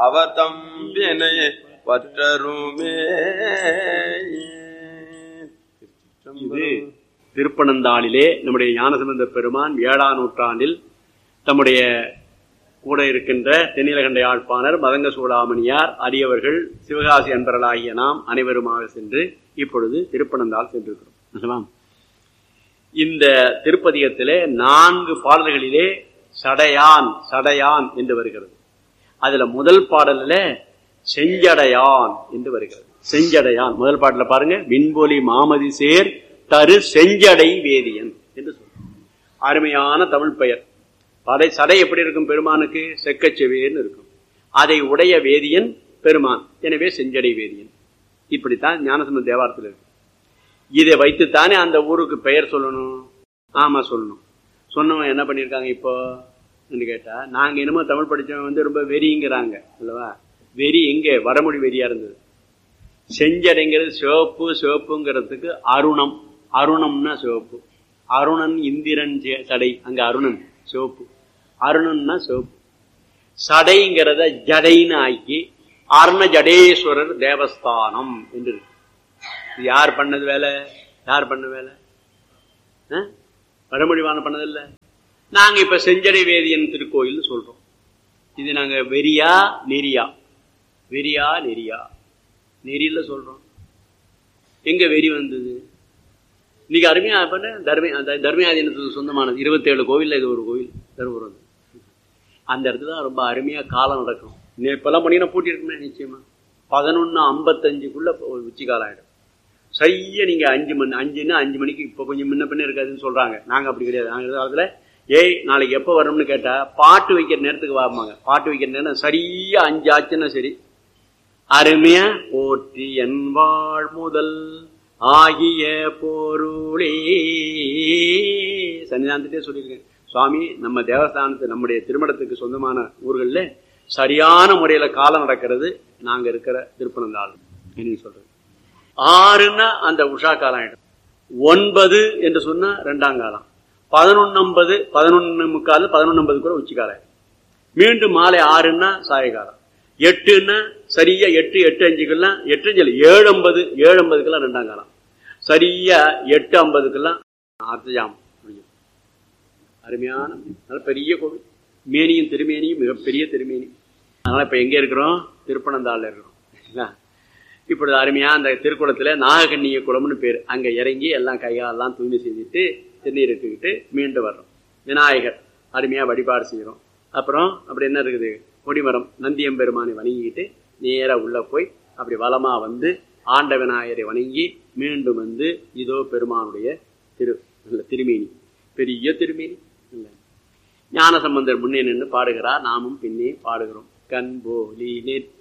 அவதம் வினை பற்றருமே இது திருப்பனந்தாளிலே நம்முடைய ஞானசம்பந்த பெருமான் ஏழாம் நூற்றாண்டில் தம்முடைய கூட இருக்கின்ற தென்னிலகண்ட யாழ்ப்பாணர் மதங்க சூடாமணியார் அரியவர்கள் சிவகாசி அன்பர்களாகிய நாம் அனைவருமாக சென்று இப்பொழுது திருப்பனந்தாள் சென்றிருக்கிறோம் அல்லவா? இந்த திருப்பதிகத்திலே நான்கு பாடல்களிலே சடையான் சடையான் என்று வருகிறது அதுல முதல் பாடல்ல செஞ்சடையான் என்று வருகிறது செஞ்சடையான் முதல் பாட்டுல பாருங்க விண்பொலி மாமதி சேர் தரு செஞ்சடை வேதியன் என்று சொல்றோம் அருமையான தமிழ் பெயர் படை சடை எப்படி இருக்கும் பெருமானுக்கு செக்கச்செவேன்னு இருக்கும் அதை உடைய வேதியன் பெருமான் எனவே செஞ்சடை வேதியன் இப்படித்தான் ஞானசம்பந்த தேவாரத்தில் இருக்கு இதை வைத்துத்தானே அந்த ஊருக்கு பெயர் சொல்லணும் ஆமா சொல்லணும் சொன்னவன் என்ன பண்ணியிருக்காங்க இப்போ கேட்டா நாங்க என்னமோ தமிழ் படிச்சவன் வந்து ரொம்ப வெறிங்கிறாங்க அல்லவா வெறி எங்க வடமொழி வெறியா இருந்தது செஞ்சடைங்கிறது சிவப்பு சிவப்புங்கிறதுக்கு அருணம் அருணம்னா சிவப்பு அருணன் இந்திரன் ஜெ- சடை அங்க அருணன் சிவப்பு அருணன்னா சிவப்பு சடைங்கிறத ஜடைன்னு ஆக்கி அருண ஜடேஸ்வரர் தேவஸ்தானம் என்று இருக்கு இது யார் பண்ணது வேலை யார் பண்ண வேலை ஆ? வடமொழிவான பண்ணதில்ல நாங்க இப்ப செஞ்சடை வேதியன் திருக்கோயில் சொல்றோம் இது நாங்க வெறியா நெறியா வெறியா நெறியா நெறியில சொல்றோம் எங்க வெறி வந்தது இன்னைக்கு அருமையா பண்ண தர்மி அந்த தர்மியாதீனத்துக்கு சொந்தமானது இருபத்தேழு கோவில்ல இது ஒரு கோவில் தருமபுரம் அந்த இடத்துல தான் ரொம்ப அருமையா காலம் நடக்கும் நீ இப்பெல்லாம் பண்ணினா பூட்டி இருக்குமே நிச்சயமா பதினொன்னு ஐம்பத்தஞ்சுக்குள்ள ஒரு உச்சி காலம் ஆயிடும் சரியா நீங்க அஞ்சு மணி அஞ்சுன்னா அஞ்சு மணிக்கு இப்ப கொஞ்சம் முன்ன பின்ன இருக்காதுன்னு சொல்றாங்க நாங்க அப்படி கிடையாது நாங்க இருந்த காலத்துல ஏய் நாளைக்கு எப்ப வரணும்னு கேட்டா பாட்டு வைக்கிற நேரத்துக்கு வாமாங்க பாட்டு வைக்கிற நேரம் சரியா அஞ்சு ஆச்சுன்னா சரி அருமையா போற்றி என் வாழ் முதல் ஆகிய பொருளே சன்னிதானத்திட்டே சொல்லியிருக்கேன் சுவாமி நம்ம தேவஸ்தானத்து நம்முடைய திருமணத்துக்கு சொந்தமான ஊர்கள்ல சரியான முறையில காலம் நடக்கிறது நாங்க இருக்கிற திருப்பனந்தாள் என்ன சொல்றது ஆறுன்னா அந்த உஷா காலம் ஆயிடும் ஒன்பது என்று சொன்னா ரெண்டாம் காலம் பதினொன்னம்பது பதினொன்னு முக்கால் பதினொன்னம்பது கூட உச்சி காலம் ஆயிடும். மீண்டும் மாலை ஆறுன்னா சாயகாலம் எட்டுன்னா சரியா எட்டு எட்டு அஞ்சுக்கெல்லாம் எட்டு அஞ்சு இல்ல, ஏழு ஐம்பது ஏழு ஐம்பதுக்கெல்லாம் ரெண்டாம் காலம் சரியா எட்டு ஐம்பதுக்கெல்லாம் அர்த்தஜாம் முடியும் அருமையான நல்ல பெரிய கோவில் மேனியும் திருமேனியும் மிகப்பெரிய திருமேனி அதனால இப்ப எங்க இருக்கிறோம் திருப்பனந்தாள்ல இருக்கிறோம் சரிங்களா? இப்பொழுது அருமையா அந்த திருக்குளத்துல நாககண்ணிய குளம்னு பேர் அங்க இறங்கி எல்லாம் கைகாலெல்லாம் தூய்மை செய்துட்டு திருநீர் இட்டுக்கிட்டு மீண்டு வர்றோம் விநாயகர் அருமையா வழிபாடு செய்யறோம் அப்புறம் அப்படி என்ன இருக்குது கொடிமரம் நந்தியம்பெருமானை வணங்கிக்கிட்டு நேரா உள்ள போய் அப்படி வலமா வந்து ஆண்ட விநாயகரை வணங்கி மீண்டும் வந்து இதோ பெருமானுடைய திரு இல்ல, திருமேனி பெரிய திருமேனி இல்ல ஞானசம்பந்தர் முன்னே நின்று பாடுகிறார் நாமும் பின்னே பாடுகிறோம் கண்போலி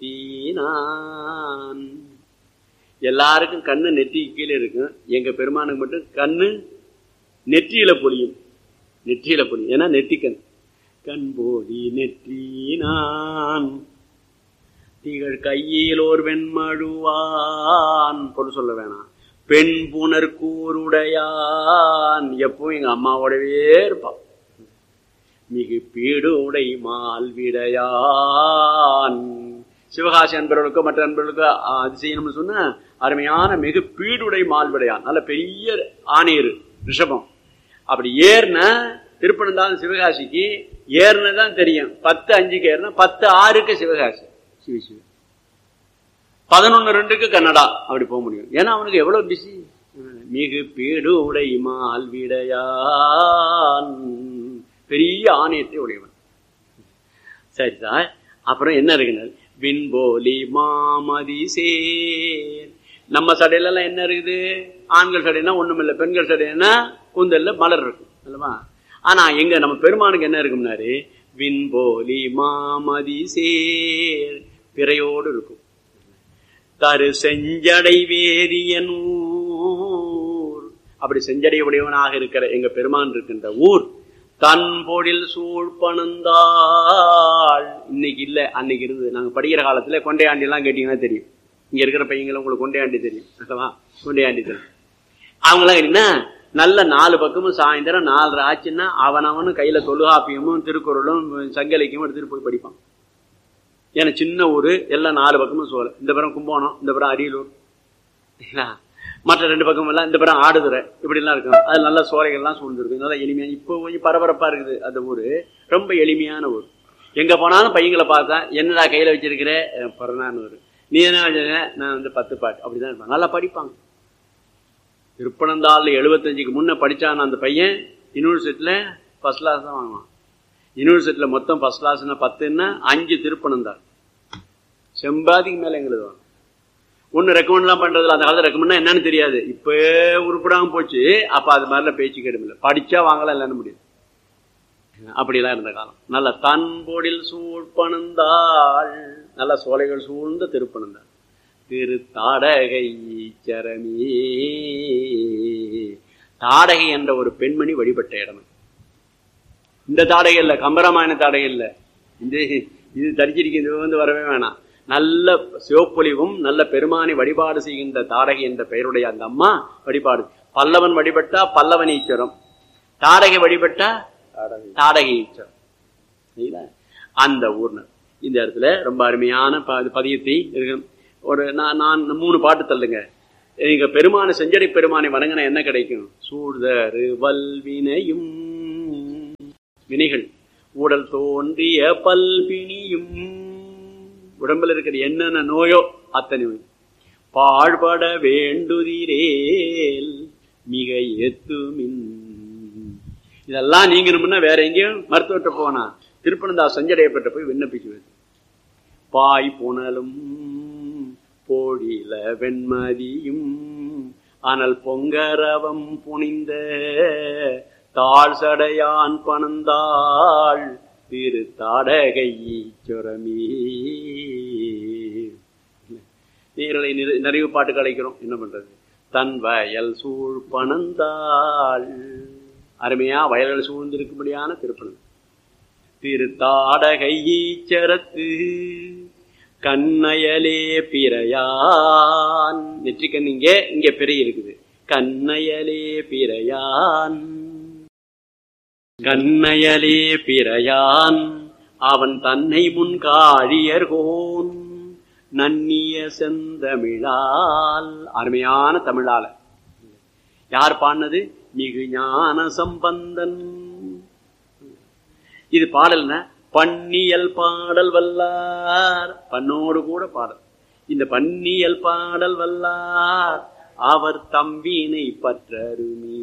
நெற்றினான் எல்லாருக்கும் கண்ணு நெற்றி கீழே இருக்கும் எங்க பெருமானுக்கு மட்டும் கண்ணு நெற்றியில பொழியும் நெற்றியில பொழியும் ஏன்னா நெற்றிக்கண் கண்போலி நெற்றினான் திகழ் கையில் ஓர் வெண்மழுவான் பொருள் சொல்ல வேணாம் பெண் புனர் கூருடையான் எப்பவும் எங்க அம்மாவோடவே இருப்பான் மிகு பீடுடை மால்விடையான் சிவகாசி அன்பர்களுக்கோ மற்ற அன்பர்களுக்கோ அஹ், அது செய்யணும்னு சொன்னா அருமையான மிகு பீடுடை மால்விடையான் நல்ல பெரிய ஆணையர் ரிஷபம் அப்படி ஏறின திருப்பனந்தாள் சிவகாசிக்கு ஏறினதான் தெரியும் பத்து அஞ்சுக்கு ஏறினா பத்து ஆறுக்கு சிவகாசி சிவ சிவ பதினொன்னு ரெண்டுக்கு கன்னடா அப்படி போக முடியும் ஏன்னா அவனுக்கு எவ்வளவு பிஸி மிகு பீடு உடை மால்விடையான் பெரிய ஆணையத்தை உடையவன் சரி சார் அப்புறம் என்ன இருக்குன்னு விண்போலி மாமதி சேர் நம்ம சடையில எல்லாம் என்ன இருக்குது ஆண்கள் சடைனா ஒண்ணும் இல்லை பெண்கள் சடைனா கூந்தல்ல மலர் இருக்கும் அல்லவா ஆனா எங்க நம்ம பெருமானுக்கு என்ன இருக்கும்னாரு விண்போலி மாமதி சேர் பிறையோடு இருக்கும் தரு செஞ்சடை வேதியன் ஊர் அப்படி செஞ்சடை உடையவனாக இருக்கிற எங்க பெருமான் இருக்கின்ற ஊர் தன் பொழில் சூழ்பணந்தாள் இன்னைக்கு இல்ல அன்னைக்கு இருந்தது நாங்க படிக்கிற காலத்துல கொண்டையாண்டி எல்லாம் கேட்டீங்கன்னா தெரியும் இங்க இருக்கிற பையங்களை உங்களுக்கு கொண்டையாண்டி தெரியும் அல்லவா கொண்டையாண்டி தெரியும் அவங்களாம் கேட்டீங்கன்னா நல்ல நாலு பக்கமும் சாயந்தரம் நாலரை ஆச்சுன்னா அவனவனும் கையில தொழுகாப்பியமும் திருக்குறளும் சங்கலிக்கும் எடுத்துட்டு போய் படிப்பான் ஏன்னா சின்ன ஊர் எல்லாம் நாலு பக்கமும் சோலை இந்த புறம் கும்போணம் இந்த புறம் அரியலூர் சரிங்களா? மற்ற ரெண்டு பக்கம் எல்லாம் இந்த புறம் ஆடுதுறை இப்படி எல்லாம் இருக்கும் அது நல்ல சோலைகள்லாம் சூழ்ந்துருக்கு நல்லா எளிமையா இப்போ கொஞ்சம் பரபரப்பா இருக்குது அந்த ஊர் ரொம்ப எளிமையான ஊர் எங்க போனாலும் பையங்களை பார்த்தா என்னடா கையில வச்சிருக்கிற பிறனான்னு ஊர் நீ என்ன வச்சிருக்க? நான் வந்து பத்து பாட்டு அப்படிதான் இருப்பான் நல்லா படிப்பாங்க திருப்பனந்தாள் எழுபத்தஞ்சுக்கு முன்ன படிச்சான அந்த பையன் யூனிவர்சிட்டியில ஃபர்ஸ்ட் கிளாஸ் தான் வாங்குவான் யூனிவர்சிட்டியில மொத்தம் ஃபர்ஸ்ட் கிளாஸ்னா பத்துன்னா அஞ்சு திருப்பனந்தாள் செம்பாதிக்கு மேல எங்களுக்கு வாங்க ஒன்னு ரெக்கமெண்ட்லாம் பண்றதுல அந்த காலத்துல ரெக்கமெண்ட்னா என்னன்னு தெரியாது இப்ப உருப்படாம போச்சு அப்ப அது மாதிரிலாம் பேச்சு கேடுமில்ல படிச்சா வாங்கலாம் இல்லைன்னு முடியும் அப்படிலாம் இருந்த காலம் நல்ல தன்பொடில் சூழ்பணந்தாள் நல்ல சோலைகள் சூழ்ந்த திருப்பணந்தாள் திரு தாடகை சரமே தாடகை என்ற ஒரு பெண்மணி வழிபட்ட இடம் இந்த தாடகை இல்ல கம்பராமாயண தாடகை இல்ல இந்த இது தரிச்சிருக்க இது வந்து வரவே வேணாம் நல்ல சிவப்பொலிவும் நல்ல பெருமானை வழிபாடு செய்கின்ற தாடகை என்ற பெயருடைய அந்த அம்மா வழிபாடு பல்லவன் வழிபட்டா பல்லவன் ஈச்சரம் தாடகை வழிபட்டா தாடகை ஈச்சரம் சரிங்களா? அந்த ஊர்னர் இந்த இடத்துல ரொம்ப அருமையான ப- பதியத்தை இருக்கு ஒரு நான் நான் மூணு பாட்டு தள்ளுங்க நீங்க பெருமானை செஞ்சடை பெருமானை வணங்கினா என்ன கிடைக்கும் சூழ்தரு வல்வினையும் வினைகள் உடல் தோன்றிய பல்பிணியும் உடம்புல இருக்கிற என்னென்ன நோயோ அத்தனை நோய். பாழ்பட வேண்டுதிரேல் மிக எத்துமின் இதெல்லாம் நீங்கணும்னா வேற எங்கேயும் மருத்துவத்தை போனா திருப்பனந்தா சஞ்சடையப்பட்ட போய் விண்ணப்பிக்குவது பாய் புனலும் போடில வெண்மதியும் அனல் பொங்கரவம் புனிந்த தாழ் சடையான் பணந்தாள் திரு தாடகை சுரமீ நீர்களை நிறை- நிறைவு பாட்டுக்கு அழைக்கிறோம் என்ன பண்றது தன் வயல் சூழ் பணந்தாள் அருமையா வயல்கள் சூழ்ந்திருக்கும்படியான திருப்பணம் திருத்தாடகை ஈச்சரத்து கண்ணயலே பிறையான் நெற்றிக்கண் இங்கே இங்க பிறை இருக்குது கண்ணயலே பிறையான் கண்ணயலே பிறையான் அவன் தன்னை முன் காழியர்கோன் நன்னிய செந்தமிழால் அருமையான தமிழால யார் பாடினது மிகு ஞான சம்பந்தன் இது பாடல்னா பன்னியல் பாடல் வல்லார் பண்ணோடு கூட பாடல் இந்த பன்னியல் பாடல் வல்லார் அவர் தம்பினை பற்றருமே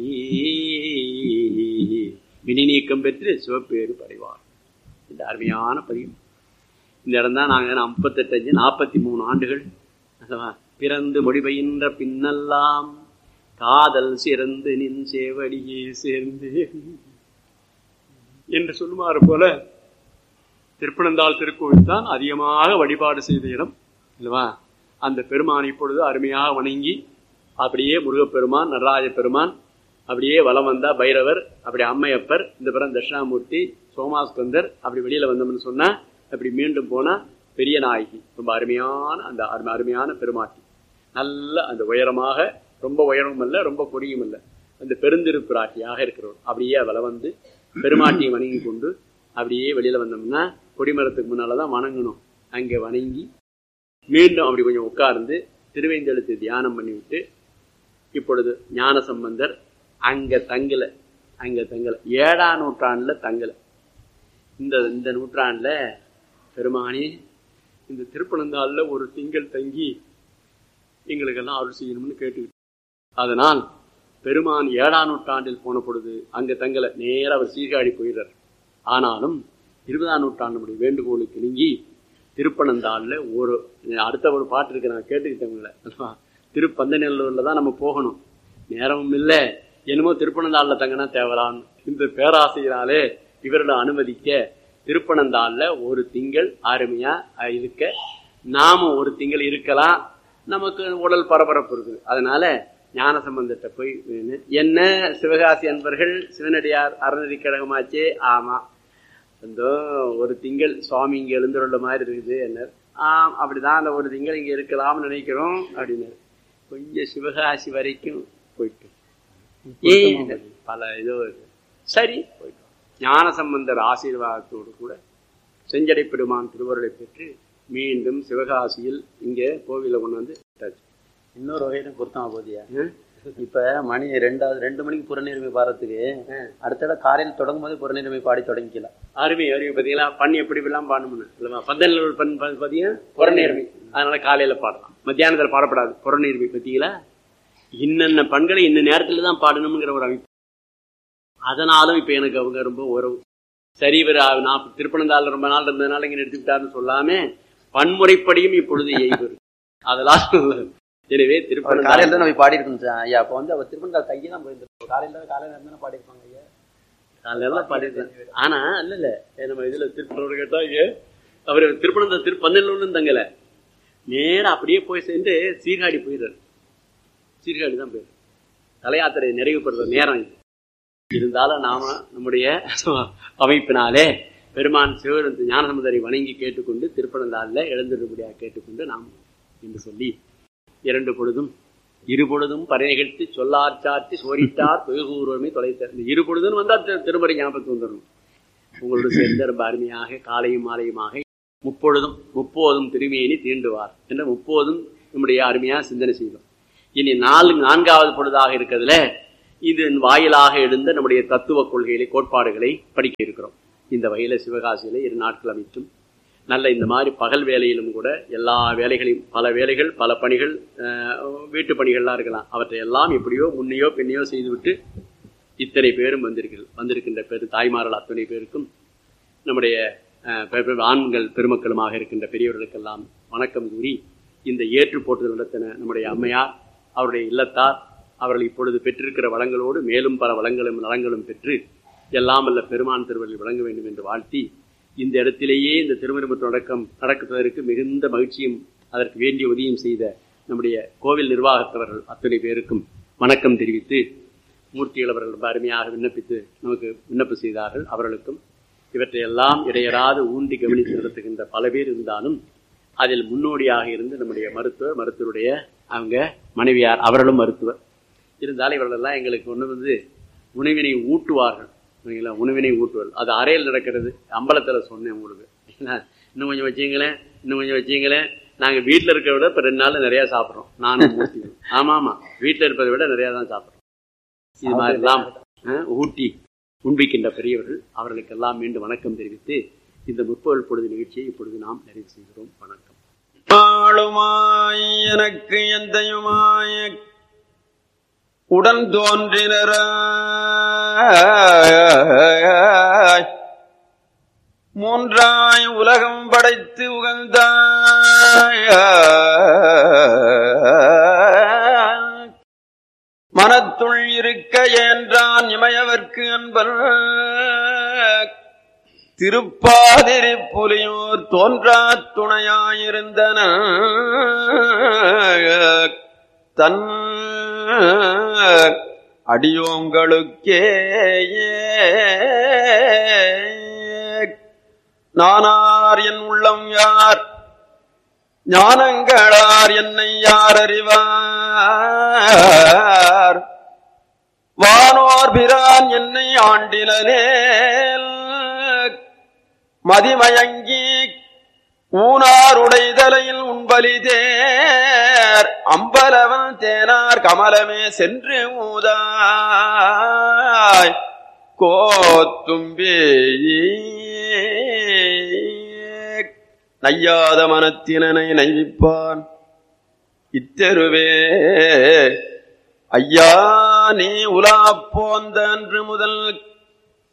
வினி நீக்கம் பெற்று சிவப்பேறு படைவார் இந்த அருமையான பதிவு இந்த இடம் தான் நாங்கள் முப்பத்தெட்டு அஞ்சு நாற்பத்தி மூணு ஆண்டுகள் அல்லவா? பிறந்து மொழிபெயின்ற பின்னெல்லாம் காதல் சிறந்து நின் சேவடியே சேர்ந்து என்று சொல்லுமாறு போல திருப்பனந்தாள் திருக்கோவில் தான் அதிகமாக வழிபாடு செய்த இடம் இல்லவா அந்த பெருமான் இப்பொழுது அருமையாக வணங்கி அப்படியே முருகப்பெருமான் நடராஜ பெருமான் அப்படியே வலம் வந்தா பைரவர் அப்படி அம்மையப்பர் இந்த பிறம் தட்சிணாமூர்த்தி சோமாஸ்கந்தர் அப்படி வெளியில வந்தோம்னு சொன்னா அப்படி மீண்டும் போனா பெரிய நாயகி ரொம்ப அருமையான அந்த அருமை- அருமையான பெருமாட்டி நல்ல அந்த உயரமாக ரொம்ப உயரமும் அல்ல ரொம்ப கொடியும் அல்ல அந்த பெருந்திருப்பிராட்டியாக இருக்கிறவர் அப்படியே வலம் வந்து பெருமாட்டியை வணங்கி கொண்டு அப்படியே வெளியில வந்தோம்னா கொடிமரத்துக்கு முன்னாலதான் வணங்கணும் அங்கே வணங்கி மீண்டும் அப்படி கொஞ்சம் உட்கார்ந்து திருவேந்தெழுத்து தியானம் பண்ணிவிட்டு இப்பொழுது ஞான சம்பந்தர் அங்க தங்கல அங்க தங்கல ஏழாம் நூற்றாண்டுல தங்கல இந்த இந்த நூற்றாண்டுல பெருமானி இந்த திருப்பனந்தாள்ல ஒரு திங்கள் தங்கி எங்களுக்கெல்லாம் அருள் செய்யணும்னு கேட்டுக்கிட்டு அதனால் பெருமான் ஏழாம் நூற்றாண்டில் போன பொழுது அங்க தங்கல நேரா அவர் சீர்காழி போயிடுறார் ஆனாலும் இருபதாம் நூற்றாண்டு நம்முடைய வேண்டுகோளுக்கு நீங்கி திருப்பனந்தாள்ல ஒரு அடுத்த ஒரு பாட்டு இருக்கு நான் கேட்டுக்கிட்டவங்கள திருப்பந்தநல்லூர்ல தான் நம்ம போகணும் நேரமும் இல்லை என்னமோ திருப்பனந்தாள்ல தங்கினா தேவலான்னு இந்த பேராசையினாலே இவர்களை அனுமதிக்க திருப்பனந்தாள்ல ஒரு திங்கள் அருமையா அஹ், இருக்க நாம ஒரு திங்கள் இருக்கலாம் நமக்கு உடல் பரபரப்பு இருக்குது அதனால ஞான சம்பந்தத்தை போய் வேணு. என்ன சிவகாசி அன்பர்கள் சிவனடியார் அறநெறி கழகமாச்சே ஆமாந்தோ ஒரு திங்கள் சுவாமி இங்க எழுந்துள்ள மாதிரி இருக்குது என்ன ஆம் அப்படிதான் அந்த ஒரு திங்கள் இங்க இருக்கலாம்னு நினைக்கிறோம் அப்படின்னு கொஞ்சம் சிவகாசி வரைக்கும் போயிட்டு ஏன் பல இதோ இருக்கு. சரி போயிட்டோம் ஞான சம்பந்தர் ஆசீர்வாதத்தோடு கூட செஞ்சடை பெருமான் திருவருளை பெற்று மீண்டும் சிவகாசியில் இங்கே கோவிலில் கொண்டு வந்து விட்டாச்சு. இன்னொரு வகையில பொருத்தமா போதியா ம்? இப்ப மணி ரெண்டாவது ரெண்டு மணிக்கு புறநீர்மை பாடுறதுக்கு அடுத்த இடம் காலையில் தொடங்கும் போது புறநீர்மை பாடி தொடங்கிக்கலாம் அருமை அருமை பார்த்தீங்களா பண்ணி எப்படி இப்படிலாம் பாடணும்னு இல்லைமா பந்தல் பண் பார்த்தீங்கன்னா புறநேர்மை அதனால காலையில பாடலாம் மத்தியானத்தில் பாடப்படாது புறநேர்மை பார்த்தீங்களா இன்னென்ன பண்களை இன்ன நேரத்துல தான் பாடணுங்கிற ஒரு அமைப்பு அதனாலும் இப்ப எனக்கு அவங்க ரொம்ப உறவு சரி இவர் நான் திருப்பனந்தாள் ரொம்ப நாள் இருந்ததுனால இங்க நிறுத்திவிட்டாருன்னு சொல்லாம பன்முறைப்படியும் இப்பொழுது எய்வர் அதெல்லாம் எனவே அவர் திருப்பனந்தாள் காலையில தான் நம்ம பாடி இருக்கணும் சார் ஐயா அப்ப வந்து அவர் திருப்பண்டால் கையை தான் போயிருந்தோம் காலையில காலையில இருந்தா பாடி இருப்பாங்க ஐயா அதெல்லாம் பாடிருக்கேன் ஆனா இல்ல இல்ல ஏ, நம்ம இதுல திருப்பனூர் கேட்டா இங்க அவர் திருப்பனந்த திரு பந்தலூர்னு தங்கல நேரா அப்படியே போய் சேர்ந்து சீர்காழி போயிடுறாரு சீர்காழி தான் போயிரு தலையாத்திரை நிறைவு பெறுற நேரம் இது இருந்தாலும் நாம நம்முடைய அமைப்பினாலே பெருமான் சிவரந்து ஞானசமுதரை வணங்கி கேட்டுக்கொண்டு திருப்பனந்தாளில் எழுந்திருப்படியாக கேட்டுக்கொண்டு நாம் என்று சொல்லி இரண்டு பொழுதும் இரு பொழுதும் பறை நிகழ்த்தி சொல்லார் சாற்றி சோரிட்டார் வெகுகூர்வமே தொலைத்தார் இந்த இரு பொழுதும் வந்தா திரு- திருமறை ஞாபகத்துக்கு வந்துடணும் உங்களோட சேர்ந்த ரொம்ப அருமையாக காலையும் மாலையுமாக முப்பொழுதும் முப்போதும் திருமேனி தீண்டுவார் என்ற முப்போதும் நம்முடைய அருமையா சிந்தனை செய்தோம் இனி நாலு நான்காவது பொழுதாக இருக்கிறதுல இது வாயிலாக எழுந்த நம்முடைய தத்துவ கொள்கைகளை கோட்பாடுகளை படிக்க இருக்கிறோம் இந்த வகையில சிவகாசியில இரு நாட்கள் அமைத்தும் நல்ல இந்த மாதிரி பகல் வேலையிலும் கூட எல்லா வேலைகளையும் பல வேலைகள் பல பணிகள் அஹ், வீட்டு பணிகள்லாம் இருக்கலாம் அவற்றை எல்லாம் எப்படியோ முன்னையோ பின்னையோ செய்துவிட்டு இத்தனை பேரும் வந்திருக்கிறது வந்திருக்கின்ற பெரு தாய்மார்கள் அத்தனை பேருக்கும் நம்முடைய அஹ், பெ- பெ- ஆண்கள் பெருமக்களுமாக இருக்கின்ற பெரியவர்களுக்கெல்லாம் வணக்கம் கூறி இந்த ஏற்று போட்டுதல் நடத்தின நம்முடைய அம்மையார் அவருடைய இல்லத்தார் அவர்கள் இப்பொழுது பெற்றிருக்கிற வளங்களோடு மேலும் பல வளங்களும் நலங்களும் பெற்று எல்லாம் அல்ல பெருமான் திருவள்ளில் வழங்க வேண்டும் என்று வாழ்த்தி இந்த இடத்திலேயே இந்த திருமணமற்ற நடக்கம் நடக்குவதற்கு மிகுந்த மகிழ்ச்சியும் அதற்கு வேண்டிய உதவியும் செய்த நம்முடைய கோவில் நிர்வாகத்தவர்கள் அத்தனை பேருக்கும் வணக்கம் தெரிவித்து மூர்த்திகள் அவர்கள் ரொம்ப அருமையாக விண்ணப்பித்து நமக்கு விண்ணப்பம் செய்தார்கள் அவர்களுக்கும் இவற்றையெல்லாம் இடையராது ஊண்டி கவனித்து நடத்துகின்ற பல பேர் இருந்தாலும் அதில் முன்னோடியாக இருந்து நம்முடைய மருத்துவர் மருத்துவருடைய அவங்க மனைவியார் அவர்களும் மருத்துவர் இருந்தாலும் இவர்களெல்லாம் எங்களுக்கு ஒன்று வந்து உணவினை ஊட்டுவார்கள் சரிங்களா உணவினை ஊட்டுவார்கள் அது அறையில் நடக்கிறது அம்பலத்தில் சொன்னேன் உங்களுக்கு சரிங்களா? இன்னும் கொஞ்சம் வச்சீங்களேன் இன்னும் கொஞ்சம் வச்சீங்களேன் நாங்கள் வீட்டில் இருக்கிறத விட இப்போ ரெண்டு நாள் நிறையா சாப்பிட்றோம் நானும் மூர்த்திகளும் ஆமாம் ஆமாம் வீட்டில் இருப்பதை விட நிறையா தான் சாப்பிட்றோம் இது மாதிரிலாம் அஹ், ஊட்டி உண்பிக்கின்ற பெரியவர்கள் அவர்களுக்கெல்லாம் மீண்டும் வணக்கம் தெரிவித்து இந்த முற்பகல் பொழுது நிகழ்ச்சியை இப்பொழுது நாம் நிறைவு செய்கிறோம் வணக்கம் ஆளுமாய் எனக்கு எந்தையுமாய் உடன் தோன்றினர மூன்றாய் உலகம் படைத்து உகந்தாய் மனத்துள் இருக்க என்றான் இமையவர்க்கு அன்பர் திருப்பாதிரி புலியூர் தோன்றா துணையாயிருந்தன தன் அடியோங்களுக்கே நானார் என் உள்ளம் யார் ஞானங்களார் என்னை யார் அறிவார் வானோர் பிரான் என்னை ஆண்டினேல் மதிமயங்கி ஊனாருடைதலையில் உண்பலிதேர் அம்பலவன் தேனார் கமலமே சென்று ஊதாய் கோத்தும்பி நையாத மனத்தினனை நைவிப்பான் இத்தெருவே ஐயா நீ உலா போந்த அன்று முதல்